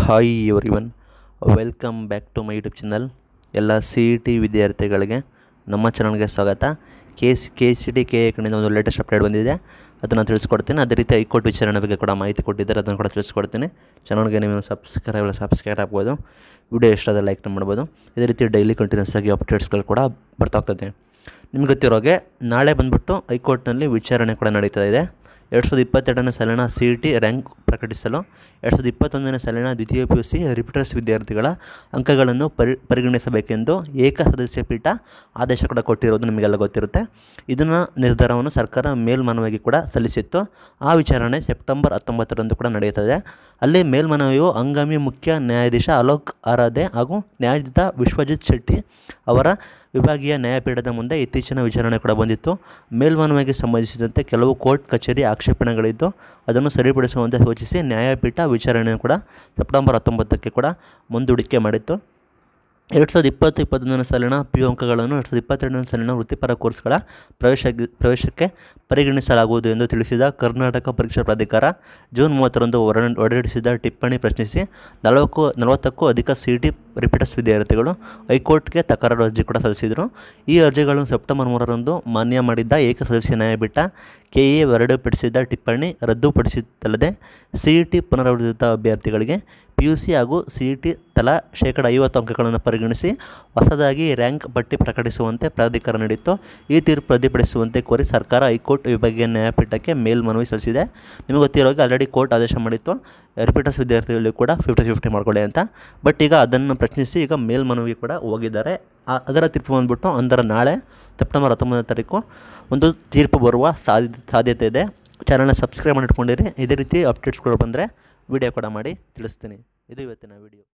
hi everyone welcome back to my YouTube channel ಎಲ್ಲ C E T ವಿದ್ಯಾರ್ಥಿಗಳಿಗೆ ನಮ್ಮ ಚಾನಲ್ಗೆ ಸ್ವಾಗತ K C K C T K A ಕಡೆಯಿಂದ ಒಂದು ಲೇಟೆಸ್ಟ್ ಅಪ್ಡೇಟ್ ಬಂದಿದೆ ಅದನ್ನು ತಿಳಿಸ್ಕೊಡ್ತೀನಿ ಅದೇ ರೀತಿ ಹೈಕೋರ್ಟ್ ವಿಚಾರಣೆ ಬಗ್ಗೆ ಕೂಡ ಮಾಹಿತಿ ಕೊಟ್ಟಿದ್ದಾರೆ ಅದನ್ನು ಕೂಡ ತಿಳಿಸ್ಕೊಡ್ತೀನಿ ಚಾನಲ್ಗೆ ನೀವು ಸಬ್ಸ್ಕ್ರೈಬ್ ಸಬ್ಸ್ಕ್ರೈಬ್ ಆಗ್ಬೋದು ವಿಡಿಯೋ ಇಷ್ಟ ಆದರೆ ಲೈಕ್ ಮಾಡ್ಬೋದು ಇದೇ ರೀತಿ ಡೈಲಿ ಕಂಟಿನ್ಯೂಸ್ ಆಗಿ ಅಪ್ಡೇಟ್ಸ್ಗಳು ಕೂಡ ಬರ್ತಾ ಹೋಗ್ತದೆ ನಿಮ್ಗೆ ಗೊತ್ತಿರೋಗೆ ನಾಳೆ ಬಂದ್ಬಿಟ್ಟು ಹೈಕೋರ್ಟ್ನಲ್ಲಿ ವಿಚಾರಣೆ ಕೂಡ ನಡೀತಾ ಇದೆ ಎರಡು ಸಾವಿರದ ಇಪ್ಪತ್ತೆರಡನೇ ಸಾಲಿನ ಸಿ ಇ ಟಿ ರ್ಯಾಂಕ್ ಪ್ರಕಟಿಸಲು ಎರಡು ಸಾವಿರದ ಇಪ್ಪತ್ತೊಂದನೇ ಸಾಲಿನ ದ್ವಿತೀಯ ಪಿ ಯು ಸಿ ರಿಪೀಟರ್ಸ್ ವಿದ್ಯಾರ್ಥಿಗಳ ಅಂಕಗಳನ್ನು ಪರಿ ಪರಿಗಣಿಸಬೇಕೆಂದು ಏಕ ಸದಸ್ಯ ಪೀಠ ಆದೇಶ ಕೂಡ ಕೊಟ್ಟಿರೋದು ನಿಮಗೆಲ್ಲ ಗೊತ್ತಿರುತ್ತೆ ಇದನ್ನು ನಿರ್ಧಾರವನ್ನು ಸರ್ಕಾರ ಮೇಲ್ಮನವಿಗೆ ಕೂಡ ಸಲ್ಲಿಸಿತ್ತು ಆ ವಿಚಾರಣೆ ಸೆಪ್ಟೆಂಬರ್ ಹತ್ತೊಂಬತ್ತರಂದು ಕೂಡ ನಡೆಯುತ್ತದೆ ಅಲ್ಲಿ ಮೇಲ್ಮನವಿಯು ಹಂಗಾಮಿ ಮುಖ್ಯ ನ್ಯಾಯಾಧೀಶ ಅಲೋಕ್ ಆರಾಧೆ ಹಾಗೂ ನ್ಯಾಯಾಧೀಶ ವಿಶ್ವಜಿತ್ ಶೆಟ್ಟಿ ಅವರ ವಿಭಾಗೀಯ ನ್ಯಾಯಪೀಠದ ಮುಂದೆ ಇತ್ತೀಚಿನ ವಿಚಾರಣೆ ಕೂಡ ಬಂದಿತ್ತು ಮೇಲ್ಮನವಿಗೆ ಸಂಬಂಧಿಸಿದಂತೆ ಕೆಲವು ಕೋರ್ಟ್ ಕಚೇರಿ ಆಕ್ಷೇಪಣೆಗಳಿದ್ದು ಅದನ್ನು ಸರಿಪಡಿಸುವಂತೆ ಸೂಚಿಸಿ ನ್ಯಾಯಪೀಠ ವಿಚಾರಣೆಯನ್ನು ಕೂಡ ಸೆಪ್ಟೆಂಬರ್ ಹತ್ತೊಂಬತ್ತಕ್ಕೆ ಕೂಡ ಮುಂದೂಡಿಕೆ ಮಾಡಿತ್ತು ಎರಡು ಸಾವಿರದ ಇಪ್ಪತ್ತು ಇಪ್ಪತ್ತೊಂದನೇ ಸಾಲಿನ ಪಿ ಯು ಅಂಕಗಳನ್ನು ಎರಡು ಸಾವಿರದ ಇಪ್ಪತ್ತೆರಡನೇ ಸಾಲಿನ ವೃತ್ತಿಪರ ಕೋರ್ಸ್ಗಳ ಪ್ರವೇಶ ಪ್ರವೇಶಕ್ಕೆ ಪರಿಗಣಿಸಲಾಗುವುದು ಎಂದು ತಿಳಿಸಿದ ಕರ್ನಾಟಕ ಪರೀಕ್ಷಾ ಪ್ರಾಧಿಕಾರ ಜೂನ್ ಮೂವತ್ತರಂದು ಹೊರ ಹೊರಡಿಸಿದ ಟಿಪ್ಪಣಿ ಪ್ರಶ್ನಿಸಿ ನಲವಕ್ಕೂ ನಲವತ್ತಕ್ಕೂ ಅಧಿಕ ಸಿ ಟಿ ರಿಪೀಟರ್ಸ್ ವಿದ್ಯಾರ್ಥಿಗಳು ಹೈಕೋರ್ಟ್ಗೆ ತಕರಾರು ಅರ್ಜಿ ಕೂಡ ಸಲ್ಲಿಸಿದರು ಈ ಅರ್ಜಿಗಳನ್ನು ಸೆಪ್ಟೆಂಬರ್ ಮೂರರಂದು ಮಾನ್ಯ ಮಾಡಿದ್ದ ಏಕಸದಸ್ಯ ನ್ಯಾಯಪೀಠ ಕೆ ಎ ಹೊರಡಿಪಡಿಸಿದ ಟಿಪ್ಪಣಿ ರದ್ದುಪಡಿಸಿದ್ದಲ್ಲದೆ ಸಿ ಇ ಟಿ ಪುನರಾವರ್ತಿತ ಅಭ್ಯರ್ಥಿಗಳಿಗೆ ಪಿ ಯು ಸಿ ಹಾಗೂ ಸಿ ಇ ಟಿ ತಲಾ ಶೇಕಡ ಐವತ್ತು ಅಂಕಗಳನ್ನು ಪರಿಗಣಿಸಿ ಹೊಸದಾಗಿ ರ್ಯಾಂಕ್ ಪಟ್ಟಿ ಪ್ರಕಟಿಸುವಂತೆ ಪ್ರಾಧಿಕಾರ ನೀಡಿತ್ತು ಈ ತೀರ್ಪು ರದ್ದುಪಡಿಸುವಂತೆ ಕೋರಿ ಸರ್ಕಾರ ಹೈಕೋರ್ಟ್ ವಿಭಾಗೀಯ ನ್ಯಾಯಪೀಠಕ್ಕೆ ಮೇಲ್ಮನವಿ ಸಲ್ಲಿಸಿದೆ ನಿಮಗೆ ಗೊತ್ತಿರೋಗೆ ಆಲ್ರೆಡಿ ಕೋರ್ಟ್ ಆದೇಶ ಮಾಡಿತ್ತು ರಿಪೀಟರ್ಸ್ ವಿದ್ಯಾರ್ಥಿಗಳು ಕೂಡ ಫಿಫ್ಟಿ ಫಿಫ್ಟಿ ಮಾಡ್ಕೊಳ್ಳಿ ಅಂತ ಬಟ್ ಈಗ ಅದನ್ನು ಪ್ರಶ್ನಿಸಿ ಈಗ ಮೇಲ್ಮನವಿ ಕೂಡ ಹೋಗಿದ್ದಾರೆ ಆ- ಅದರ ತೀರ್ಪು ಬಂದ್ಬಿಟ್ಟು ಅಂದರೆ ನಾಳೆ ಸೆಪ್ಟೆಂಬರ್ ಹತ್ತೊಂಬತ್ತನೇ ತಾರೀಕು ಒಂದು ತೀರ್ಪು ಬರುವ ಸಾಧ್ಯ ಸಾಧ್ಯತೆ ಇದೆ ಚಾನಲ್ನ ಸಬ್ಸ್ಕ್ರೈಬ್ ಮಾಡಿಟ್ಕೊಂಡಿರಿ ಇದೇ ರೀತಿ ಅಪ್ಡೇಟ್ಸ್ಗಳು ಬಂದರೆ ವಿಡಿಯೋ ಕೂಡ ಮಾಡಿ ತಿಳಿಸ್ತೀನಿ ಇದು ಇವತ್ತಿನ ವಿಡಿಯೋ